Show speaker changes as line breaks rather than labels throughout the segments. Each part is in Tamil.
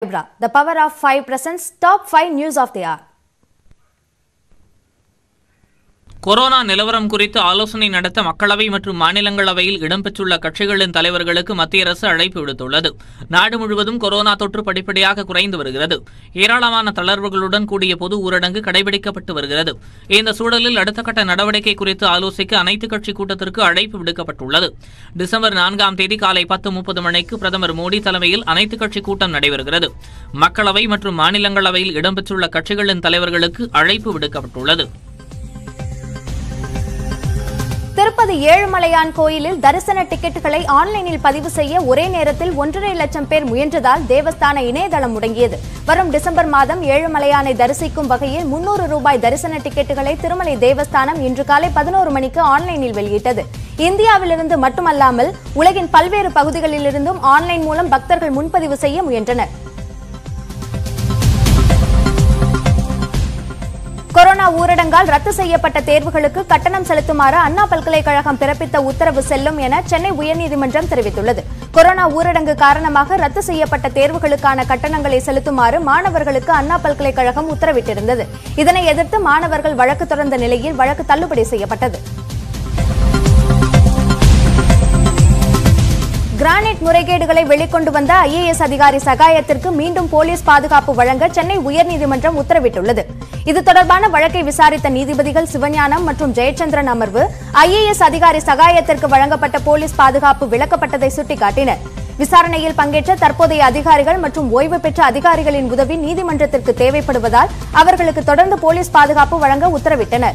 Fibra. The power of five presents top five news of the hour.
Corona நிலவரம் குறித்து ஆலோசனை நடத்த மக்களவை மற்றும் மாநிலங்களவையில் இடம்பெற்றுள்ள கட்சிகளின் தலைவர்களுக்கு மத்திய அரசு அழைப்பு விடுத்துள்ளது நாடு முழுவதும் கொரோனா தொற்று படிப்படியாக குறைந்து வருகிறது ஏராளமான தளர்வுகளுடன் கூடிய பொது ஊரடங்கு கடைபிடிக்கப்பட்டு வருகிறது இந்த சூழலில் அடுத்த கட்ட நடவடிக்கை குறித்து ஆலோசிக்க அனைத்துக் கட்சி கூட்டத்திற்கு அழைப்பு விடுக்கப்பட்டுள்ளது டிசம்பர் நான்காம் தேதி காலை பத்து முப்பது மணிக்கு பிரதமர் மோடி தலைமையில் அனைத்துக் கட்சி கூட்டம் நடைபெறுகிறது மக்களவை மற்றும் மாநிலங்களவையில் இடம்பெற்றுள்ள கட்சிகளின் தலைவர்களுக்கு அழைப்பு விடுக்கப்பட்டுள்ளது
திருப்பதி ஏழுமலையான் கோயிலில் தரிசன டிக்கெட்டுகளை ஆன்லைனில் பதிவு செய்ய ஒரே நேரத்தில் ஒன்றரை லட்சம் பேர் முயன்றதால் தேவஸ்தான இணையதளம் முடங்கியது வரும் டிசம்பர் மாதம் ஏழுமலையானை தரிசிக்கும் வகையில் முன்னூறு ரூபாய் தரிசன டிக்கெட்டுகளை திருமலை தேவஸ்தானம் இன்று காலை பதினோரு மணிக்கு ஆன்லைனில் வெளியிட்டது இந்தியாவிலிருந்து மட்டுமல்லாமல் உலகின் பல்வேறு பகுதிகளிலிருந்தும் ஆன்லைன் மூலம் பக்தர்கள் முன்பதிவு செய்ய முயன்றனர் கொரோனா ஊரடங்கால் ரத்து செய்யப்பட்ட தேர்வுகளுக்கு கட்டணம் செலுத்துமாறு அண்ணா பல்கலைக்கழகம் பிறப்பித்த உத்தரவு செல்லும் என சென்னை உயர்நீதிமன்றம் தெரிவித்துள்ளது கொரோனா ஊரடங்கு காரணமாக ரத்து செய்யப்பட்ட தேர்வுகளுக்கான கட்டணங்களை செலுத்துமாறு மாணவர்களுக்கு அண்ணா பல்கலைக்கழகம் உத்தரவிட்டிருந்தது இதனை எதிர்த்து மாணவர்கள் வழக்கு தொடர்ந்த நிலையில் வழக்கு தள்ளுபடி செய்யப்பட்டது கிரானைட் முறைகேடுகளை வெளிக்கொண்டு வந்த ஐஏஎஸ் அதிகாரி சகாயத்திற்கு மீண்டும் போலீஸ் பாதுகாப்பு வழங்க சென்னை உயர்நீதிமன்றம் உத்தரவிட்டுள்ளது இது தொடர்பான வழக்கை விசாரித்த நீதிபதிகள் சிவஞானம் மற்றும் ஜெயச்சந்திரன் அமர்வு ஐஏஎஸ் அதிகாரி சகாயத்திற்கு வழங்கப்பட்ட போலீஸ் பாதுகாப்பு விலக்கப்பட்டதை சுட்டிக்காட்டினர் விசாரணையில் பங்கேற்ற தற்போதைய அதிகாரிகள் மற்றும் ஓய்வு பெற்ற அதிகாரிகளின் உதவி நீதிமன்றத்திற்கு தேவைப்படுவதால் அவர்களுக்கு தொடர்ந்து போலீஸ் பாதுகாப்பு வழங்க உத்தரவிட்டனர்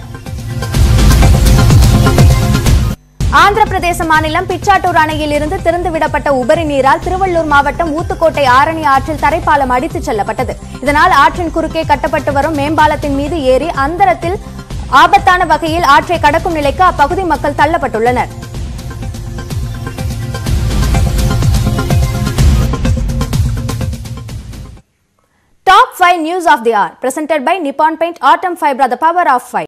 ஆந்திர பிரதேச மாநிலம் பிச்சாட்டூர் அணையில் இருந்து திறந்துவிடப்பட்ட உபரி நீரால் திருவள்ளூர் மாவட்டம் ஊத்துக்கோட்டை ஆரணி ஆற்றில் தரைப்பாலம் அடித்துச் செல்லப்பட்டது இதனால் ஆற்றின் குறுக்கே கட்டப்பட்டு வரும் மேம்பாலத்தின் மீது ஏறி அந்தரத்தில் ஆபத்தான வகையில் ஆற்றை கடக்கும் நிலைக்கு அப்பகுதி மக்கள் தள்ளப்பட்டுள்ளனர் Top 5 News of the Hour presented by Nippon Paint Autumn Fiber, the power of five.